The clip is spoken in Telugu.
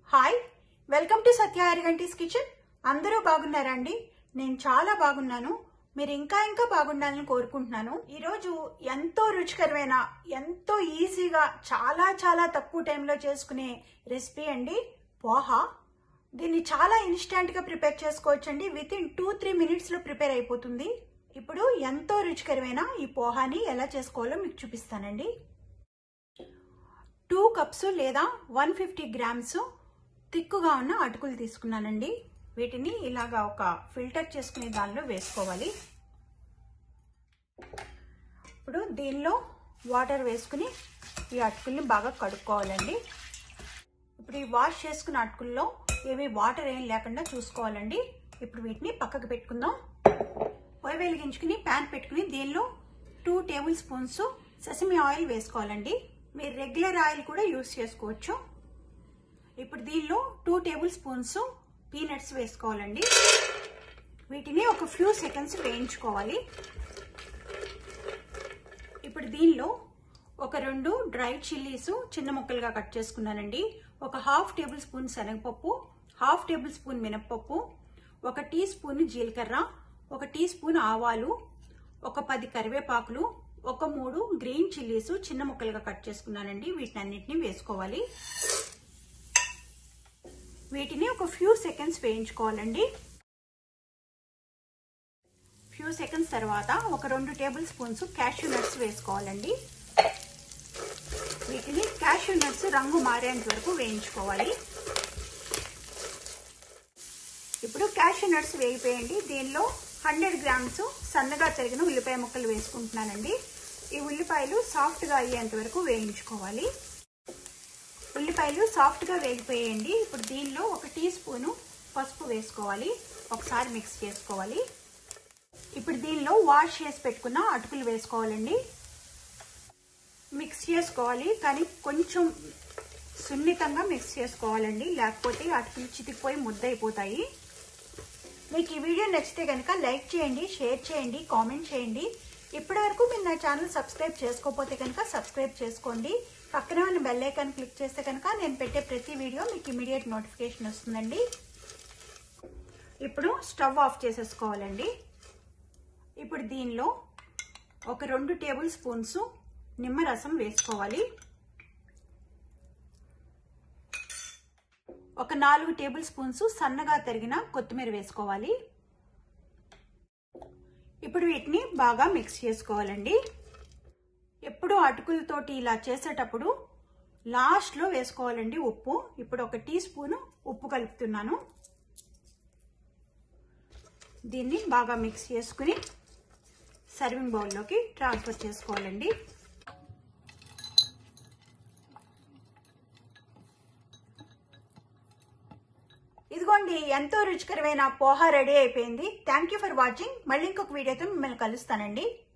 hi welcome to Satya Ariganti's kitchen అందరూ బాగున్నారా అండి నేను చాలా బాగున్నాను మీరు ఇంకా ఇంకా బాగుండాలని కోరుకుంటున్నాను ఈరోజు ఎంతో రుచికరమైన ఎంతో ఈజీగా చాలా చాలా తక్కువ టైంలో చేసుకునే రెసిపీ అండి పోహా దీన్ని చాలా ఇన్స్టెంట్గా ప్రిపేర్ చేసుకోవచ్చండి విత్ ఇన్ టూ త్రీ మినిట్స్లో ప్రిపేర్ అయిపోతుంది ఇప్పుడు ఎంతో రుచికరమైన ఈ పోహాని ఎలా చేసుకోవాలో మీకు చూపిస్తానండి టూ కప్స్ లేదా వన్ ఫిఫ్టీ గ్రామ్స్ తిక్కుగా ఉన్న అటుకులు తీసుకున్నానండి వీటిని ఇలాగా ఒక ఫిల్టర్ చేసుకునే దానిలో వేసుకోవాలి ఇప్పుడు దీనిలో వాటర్ వేసుకుని ఈ అటుకుల్ని బాగా కడుక్కోవాలండి ఇప్పుడు ఈ వాష్ చేసుకున్న అటుకుల్లో ఏమి వాటర్ ఏం లేకుండా చూసుకోవాలండి ఇప్పుడు వీటిని పక్కకు పెట్టుకుందాం పొయ్యి వెలిగించుకుని ప్యాన్ పెట్టుకుని దీనిలో టూ టేబుల్ స్పూన్స్ ససిమి ఆయిల్ వేసుకోవాలండి మీరు రెగ్యులర్ ఆయిల్ కూడా యూస్ చేసుకోవచ్చు ఇప్పుడు దీనిలో టూ టేబుల్ స్పూన్స్ పీనట్స్ వేసుకోవాలండి వీటిని ఒక ఫ్యూ సెకండ్స్ వేయించుకోవాలి ఇప్పుడు దీనిలో ఒక రెండు డ్రై చిల్లీస్ చిన్న ముక్కలుగా కట్ చేసుకున్నానండి ఒక హాఫ్ టేబుల్ స్పూన్ శనగపప్పు హాఫ్ టేబుల్ స్పూన్ మినప్పప్పు ఒక టీ స్పూన్ జీలకర్ర ఒక టీ స్పూన్ ఆవాలు ఒక పది కరివేపాకులు ఒక మూడు గ్రీన్ చిల్లీస్ చిన్న ముక్కలుగా కట్ చేసుకున్నానండి వీటిని అన్నిటిని వేసుకోవాలి వీటిని ఒక ఫ్యూ సెకండ్స్ వేయించుకోవాలండి ఫ్యూ సెకండ్స్ తర్వాత ఒక రెండు టేబుల్ స్పూన్స్ క్యాష్యూ నట్స్ వేసుకోవాలండి వీటిని క్యాష్యూ నట్స్ రంగు మారేంత వరకు వేయించుకోవాలి ఇప్పుడు క్యాష్యూ నట్స్ వేగిపోయండి దీనిలో హండ్రెడ్ గ్రామ్స్ సన్నగా తరిగిన ఉల్లిపాయ ముక్కలు వేసుకుంటున్నానండి ఈ ఉల్లిపాయలు సాఫ్ట్గా అయ్యేంత వరకు వేయించుకోవాలి ఉల్లిపాయలు సాఫ్ట్గా వేగిపోయేయండి ఇప్పుడు దీనిలో ఒక టీ స్పూను పసుపు వేసుకోవాలి ఒకసారి మిక్స్ చేసుకోవాలి ఇప్పుడు దీనిలో వాష్ చేసి పెట్టుకున్న అటుకులు వేసుకోవాలండి మిక్స్ చేసుకోవాలి కానీ కొంచెం సున్నితంగా మిక్స్ చేసుకోవాలండి లేకపోతే అటుకులు చితికిపోయి ముద్దయిపోతాయి మీకు ఈ వీడియో నచ్చితే కనుక లైక్ చేయండి షేర్ చేయండి కామెంట్ చేయండి ఇప్పటి వరకు మీరు నా ఛానల్ సబ్స్క్రైబ్ చేసుకోకపోతే కనుక సబ్స్క్రైబ్ చేసుకోండి పక్కన ఉన్న బెల్ ఐకాన్ క్లిక్ చేస్తే కనుక నేను పెట్టే ప్రతి వీడియో మీకు ఇమీడియట్ నోటిఫికేషన్ వస్తుందండి ఇప్పుడు స్టవ్ ఆఫ్ చేసేసుకోవాలండి ఇప్పుడు దీనిలో ఒక రెండు టేబుల్ స్పూన్స్ నిమ్మరసం వేసుకోవాలి ఒక నాలుగు టేబుల్ స్పూన్స్ సన్నగా తరిగిన కొత్తిమీర వేసుకోవాలి ఇప్పుడు వీటిని బాగా మిక్స్ చేసుకోవాలండి ఎప్పుడు అటుకులతోటి ఇలా చేసేటప్పుడు లాస్ట్లో వేసుకోవాలండి ఉప్పు ఇప్పుడు ఒక టీ స్పూను ఉప్పు కలుపుతున్నాను దీన్ని బాగా మిక్స్ చేసుకుని సర్వింగ్ బౌల్లోకి ట్రాన్స్ఫర్ చేసుకోవాలండి ఇదిగోండి ఎంతో రుచికరమైన పోహా రెడీ అయిపోయింది థ్యాంక్ యూ ఫర్ వాచింగ్ మళ్ళీ ఇంకొక వీడియోతో మిమ్మల్ని కలుస్తానండి